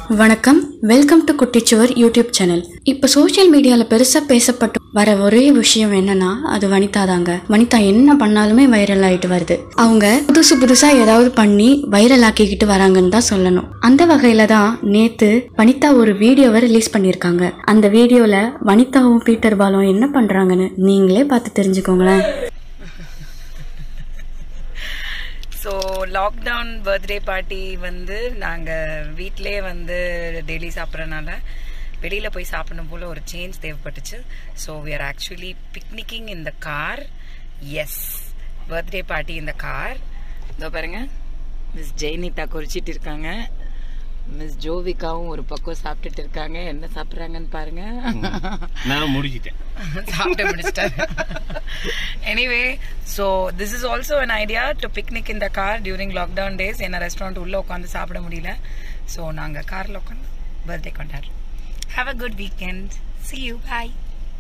வணக்கம் welcome to Kuttichuvar YouTube channel இப்போ social மீடியாவில் பெருசாக பேசப்பட்டு வர ஒரே விஷயம் என்னன்னா அது வனிதா தாங்க வனிதா என்ன பண்ணாலுமே வைரல் ஆகிட்டு வருது அவங்க புதுசு புதுசாக ஏதாவது பண்ணி வைரல் ஆக்கிக்கிட்டு வராங்கன்னு தான் சொல்லணும் அந்த வகையில் தான் நேற்று வனிதா ஒரு வீடியோவை ரிலீஸ் பண்ணியிருக்காங்க அந்த வீடியோவில் வனிதாவும் பீட்டர் பாலும் என்ன பண்ணுறாங்கன்னு நீங்களே பார்த்து தெரிஞ்சுக்கோங்களேன் ஸோ லாக்டவுன் பர்த்டே பார்ட்டி வந்து நாங்கள் வீட்டிலே வந்து டெய்லி சாப்பிட்றனால வெளியில் போய் சாப்பிடணும் போல் ஒரு சேஞ்ச் தேவைப்பட்டுச்சு so we are actually picnicking in the car as birthday party இந்த கார் இதோ பாருங்க மிஸ் ஜெயனிதா குறிச்சிட்டு இருக்காங்க மிஸ் ஜோவிகாவும் ஒரு பக்கம் சாப்பிட்டுட்டு இருக்காங்க என்ன சாப்பிட்றாங்கன்னு பாருங்க நான் முடிச்சிட்டேன் சாப்பிட்டு முடிச்சிட்டேன் anyway so this is also an idea to picnic in the car during lockdown days என்ன ரெஸ்டாரண்ட் உள்ளே உட்காந்து சாப்பிட முடியல ஸோ நாங்கள் காரில் உட்காந்து பர்த்டே கொண்டாடுறோம் have a good weekend see you bye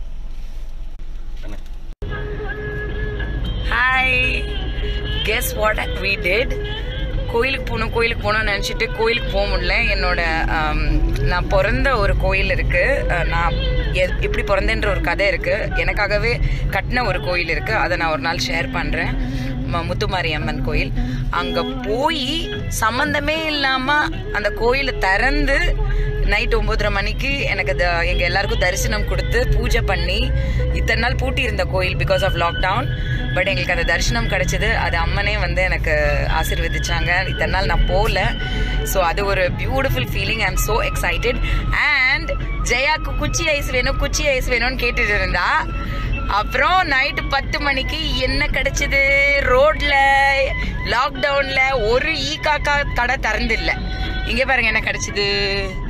hi guess what we did கோயிலுக்கு போகணும் கோயிலுக்கு போகணும்னு நினச்சிட்டு கோயிலுக்கு போக முடியல என்னோட ஆம், நான் பிறந்த ஒரு கோயில் இருக்கு அஹ், நான் எ- எப்படி பிறந்தேன்ற ஒரு கதை இருக்கு எனக்காகவே கட்டின ஒரு கோயில் இருக்கு அதை நான் ஒரு நாள் ஷேர் பண்றேன் ம- முத்துமாரி அம்மன் கோயில் அங்க போய் சம்பந்தமே இல்லாம அந்த கோயிலை திறந்து நைட் ஒன்பதரை மணிக்கு எனக்கு த- எங்க எல்லாருக்கும் தரிசனம் கொடுத்து பூஜை பண்ணி இத்தனை நாள் பூட்டி இருந்த கோயில் பிகாஸ் ஆஃப் லாக்டவுன் பட் எங்களுக்கு அந்த தரிசனம் கிடைச்சது அது அம்மனே வந்து எனக்கு ஆசீர்வதிச்சாங்க இத்தனை நாள் நான் போகல ஸோ அது ஒரு beautiful feeling I am so excited and ஜெயாக்கு குச்சி ஐஸ் வேணும் குச்சி ஐஸ் வேணும்னு கேட்டுட்டு இருந்தா அப்புறம் நைட்டு பத்து மணிக்கு என்ன கிடைச்சது ரோட்ல லாக்டவுன்ல ஒரு ஈ காக்கா கடை திறந்து இல்லை இங்க பாருங்க என்ன கிடைச்சது